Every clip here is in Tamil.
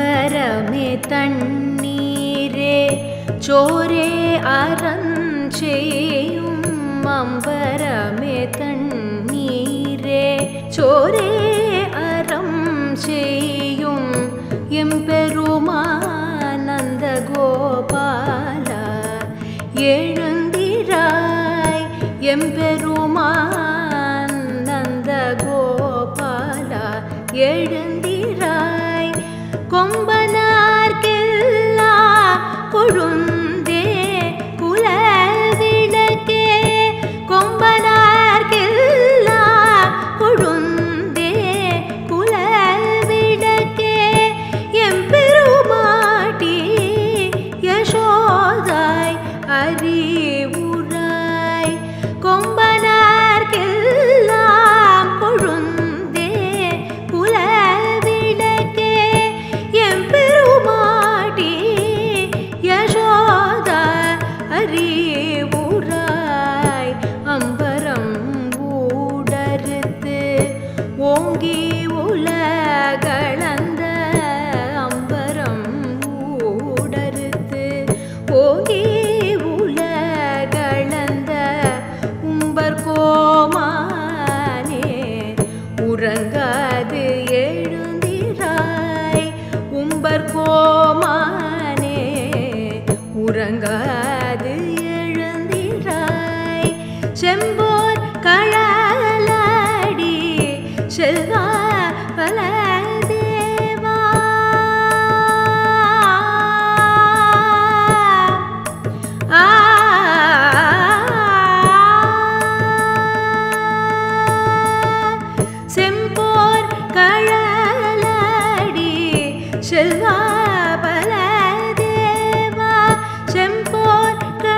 அம்பரமே தண்ணீரே சோரே அறஞ்செய்யும் அம்பரமே தண்ணீரே சோரே அறம் செய்யும் எம்பெருமானந்த கோபால எழுந்திராய் எம்பெருமான் நந்த கோபால எழுந்திராய் கொம்பனார்க்கெல்லா கொழுந்தே குலவிளக்கே கொம்பனார்க்கெல்லா கொழுந்தே குலவிளக்கே எம்பெருமாட்டி யசோதாய் அறிவுராய் கொம்பனார்க்கெல்லாம் கொழுந்தே குலவிளக்கே எம்பெருமாட்டி யசோதா அறிவுராய் அம்பரம் ஊடறுத்து ஓங்கி உலகளந்த அம்பரம் ஊடறுத்து ஓங்கி உலகளந்த உம்பர் கோமானே உறங்காது எழுந்திராய் உம்பர் கோமானே உறங்காது எழுந்திராய் செம்போர் கழலாடி செல்வா பல தேவா ஆ செம்போர் கழலடி செல்வா பல தேவா செம்போர்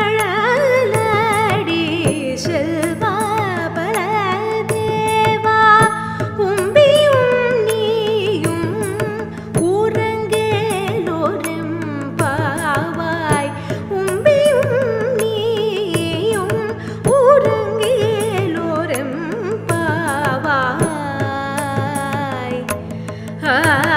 கழலடி செல்வா பல தேவா உம்பியும் நீயும் ஊரங்கேலோரெம் பாவாய் உம்பியும் நீயும் ஊரங்கேலோரெம் பாவாய் ஆ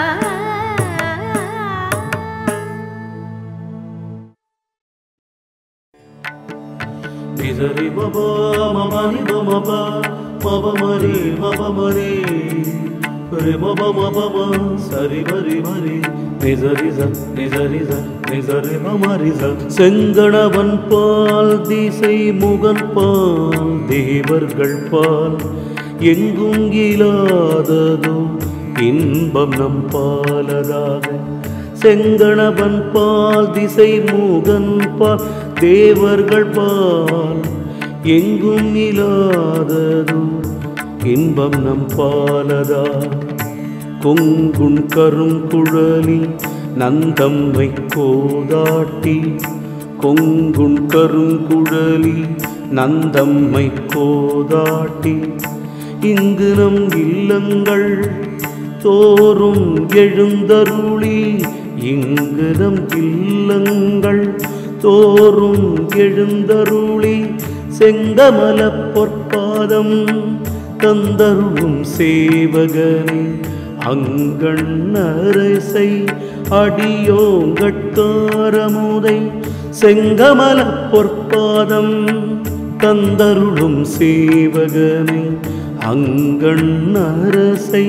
నిజరి మబ మమని మమ మబ మరి మబ మరి రే మబ మబ మ సరి మరి మరి నిజరి జ నిజరి జ నిజరి మమరి జ செங்கணவன் பால் திசை முகன் பால் தேவர்கள் பால் எங்கும் இல்லாததோ இன்பம் நம் பாலதாக செங்கணவன் பால் திசை முகன் பால் தேவர்கள் பால் எங்கும் இல்லாததோ இன்பம் நம் பாலதா கொங்குண் கருங்குழலி நந்தம்மை கோதாட்டி கொங்குண் கருங்குழலி நந்தம்மை கோதாட்டி இங்கு நம் இல்லங்கள் தோறும் எழுந்தருளி இங்கு நம் இல்லங்கள் தோறும் எழுந்தருளி செங்கமல பொற்பாதம் தந்தருளும் சேவகனே அங்கண்ணரசை அடியோங்கட்காரமுதை செங்கமல பொற்பாதம் தந்தருளும் சேவகனை அங்கண்ணரசை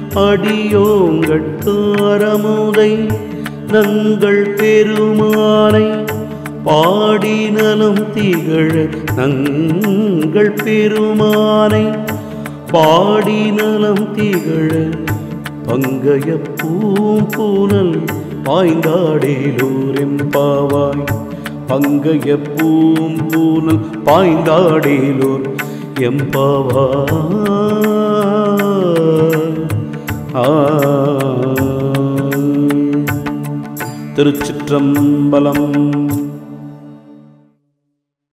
அடியோங்கட்காரமுதை நங்கள் பெருமானை பாடி நலம் திகழ நங்கள் பெருமானை பாடி நலம் திகழ பங்கைய பூம்பூனல் பாய்ந்தாடேலூரெம்பாவாய் பங்கைய பூம்பூனல் பாய்ந்தாடேலூர் எம்பாவாய் ஆ திருச்சிற்றம்பலம்